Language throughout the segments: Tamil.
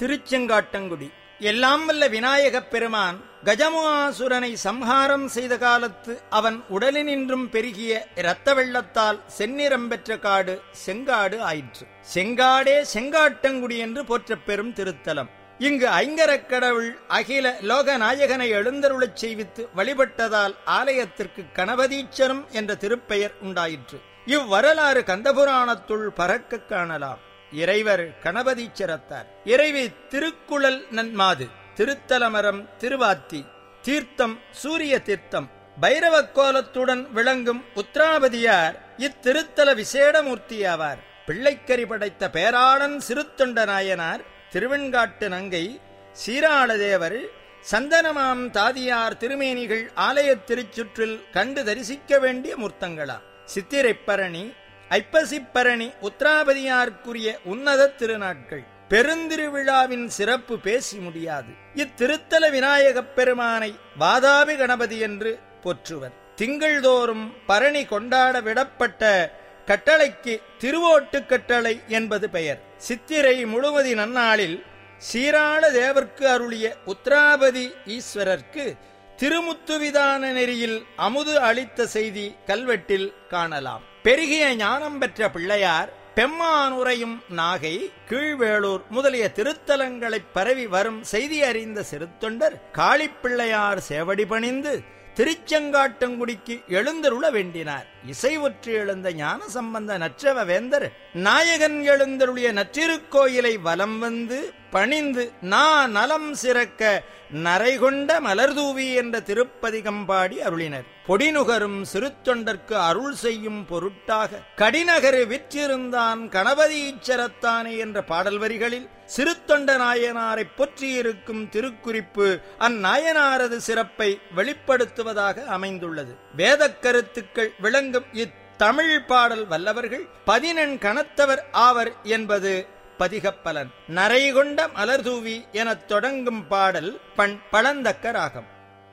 திருச்செங்காட்டங்குடி எல்லாம் வல்ல விநாயகப் பெருமான் கஜமுகாசுரனை சம்ஹாரம் செய்த காலத்து அவன் உடலினின்றும் பெருகிய இரத்த வெள்ளத்தால் செந்நிறம் பெற்ற காடு செங்காடு ஆயிற்று செங்காடே செங்காட்டங்குடி என்று போற்றப் பெறும் திருத்தலம் இங்கு ஐங்கரக் கடவுள் அகில லோக நாயகனை எழுந்தருளச் செய்வித்து வழிபட்டதால் ஆலயத்திற்கு கணபதீச்சரம் என்ற திருப்பெயர் உண்டாயிற்று இவ்வரலாறு கந்தபுராணத்துள் பறக்க காணலாம் இறைவர் கணபதீச்சரத்தார் இறைவி திருக்குழல் நன்மாது திருத்தலமரம் திருவாத்தி தீர்த்தம் சூரிய தீர்த்தம் பைரவ கோலத்துடன் விளங்கும் உத்ராபதியார் இத்திருத்தல விசேடமூர்த்தியாவார் பிள்ளைக்கறி படைத்த பேராளன் சிறுத்தொண்ட நாயனார் திருவெண்காட்டு நங்கை சீராளதேவர் சந்தனமாம் தாதியார் திருமேனிகள் ஆலயத் திருச்சுற்றில் கண்டு தரிசிக்க வேண்டிய மூர்த்தங்களா சித்திரைப்பரணி ஐப்பசிப்பரணி உத்ராபதியார்க்குரிய உன்னத திருநாட்கள் பெருந்திருவிழாவின் சிறப்பு பேசி முடியாது இத்திருத்தல விநாயகப் பெருமானை வாதாபி கணபதி என்று போற்றுவர் திங்கள்தோறும் பரணி கொண்டாட விடப்பட்ட கட்டளைக்கு திருவோட்டு கட்டளை என்பது பெயர் சித்திரை முழுவதி நன்னாளில் சீராள தேவர்க்கு அருளிய உத்ராபதி ஈஸ்வரர்க்கு திருமுத்துவிதான நெறியில் அமுது அளித்த செய்தி கல்வெட்டில் காணலாம் பெருகிய ஞானம் பெற்ற பிள்ளையார் பெம்மானுரையும் நாகை கீழ்வேளூர் முதலிய திருத்தலங்களைப் பரவி வரும் செய்தி அறிந்த சிறுத்தொண்டர் காளிப்பிள்ளையார் சேவடி பணிந்து திருச்செங்காட்டங்குடிக்கு எழுந்தருள வேண்டினார் இசை ஒற்று எழுந்த ஞான சம்பந்த நற்றவ வேந்தர் நாயகன் எழுந்தருளிய நற்றிருக்கோயிலை வலம் வந்து பணிந்து நா நலம் சிறக்க நரைகொண்ட மலர்தூவி என்ற திருப்பதிகம் பாடி அருளினர் பொடிநுகரும் சிறுத்தொண்டர்க்கு அருள் செய்யும் பொருட்டாக கடிநகரு விற்றிருந்தான் கணபதி ஈச்சரத்தானே என்ற பாடல் வரிகளில் சிறுத்தொண்ட நாயனாரை பொற்றியிருக்கும் திருக்குறிப்பு அந்நாயனாரது சிறப்பை வெளிப்படுத்துவதாக அமைந்துள்ளது வேதக் கருத்துக்கள் விளங்கும் இத்தமிழ் பாடல் வல்லவர்கள் பதினெண் கணத்தவர் ஆவர் என்பது பதிகப்பலன் நரைகொண்ட மலர்தூவி எனத் தொடங்கும் பாடல் பண் பழந்தக்க ராகம்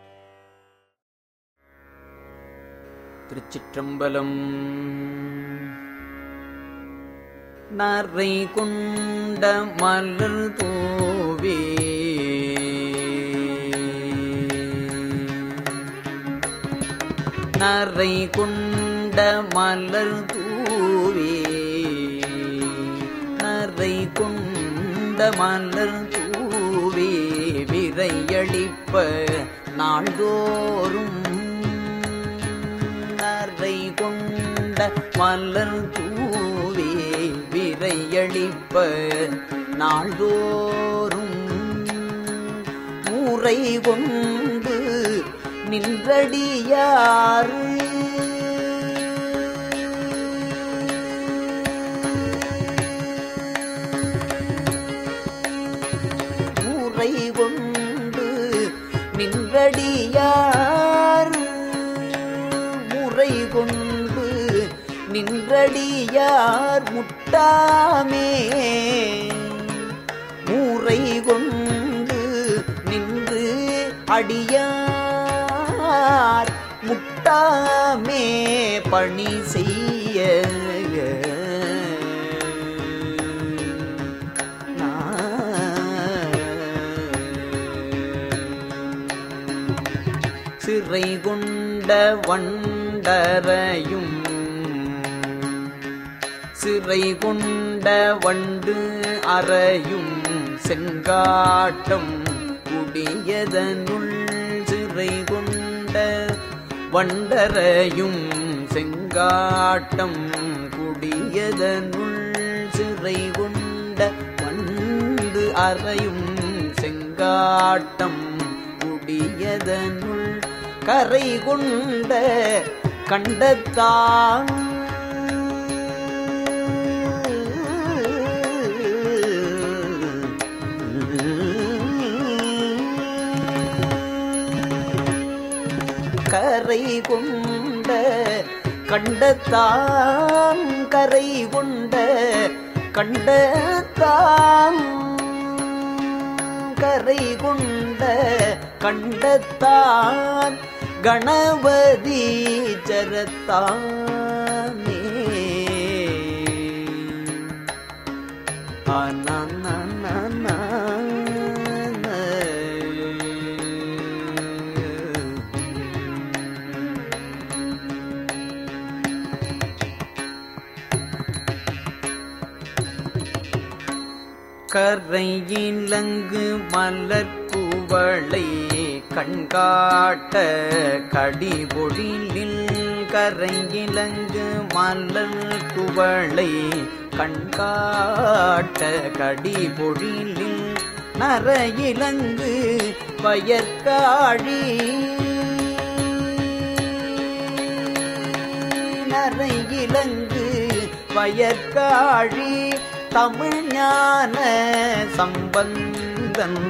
திருச்சிற்றம்பலம் நரை கொண்ட மலர் தூவே நரை கொண்ட மலர் தூவே நரை கொண்ட மலர் தூவே விரையளிப்ப நாள்தோறும் நரை கொண்ட மலர் தூவே விரையளிப்ப நாள்தோறும் மூரை கொண்டு நின்றடியாறு மூரை கொண்டு நின்றடியார் முறை கொண்டு நின்றடியார் முட்டாமே மூரை கொண்டு நின்று அடியார் முட்டாமே பணி செய்ய சிறை கொண்ட வண்டரையும் சிறை கொண்ட வண்டு அறையும் செங்காட்டம் குடியதனுள் சிறை கொண்ட வண்டரையும் செங்காட்டம் குடியதனுள் சிறை கொண்ட வண்டு அறையும் செங்காட்டம் குடியதனுள் கரை கொண்ட கண்டத்தான் கரை கொண்ட கண்டத்தான் கரை கொண்ட கண்டத்தான் கரை கொண்ட கண்டத்தான் கணபதி ஜரத்தானே ஆனா கரையிலங்கு மலர் குவளை கண்காட்ட கடிபொழிலில் கரையிலங்கு மலர் குவளை கண்காட்ட கடிபொழிலில் நரையிலங்கு வயற்காழி நரையிலங்கு வயற்காழி தமிழ் ஞான சம்பந்தன்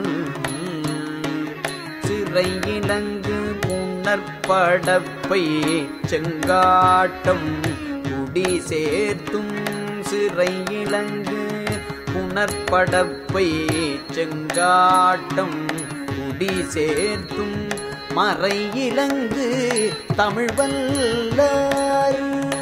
சிறையிலங்கு உணர்படப்பை செங்காட்டம் குடி சேர்த்தும் சிறையிலங்கு உணர்படப்பை செங்காட்டம் குடி சேர்த்தும் மறையிலங்கு தமிழ் வல்லார்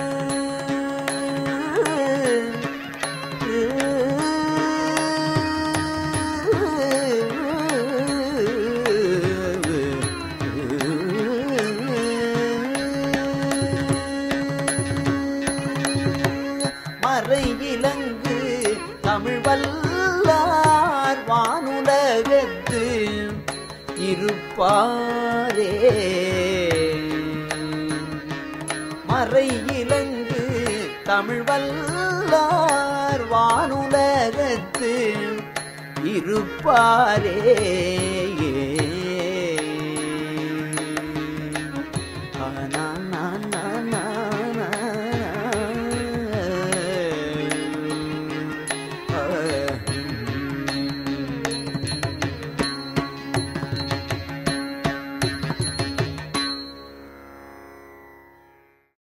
மறையிலங்கு தமிழ் வல்லார் வானுலகத்து இருப்பாரே மறையிலங்கு தமிழ் வல்லார் வானுலகத்து இருப்பாரே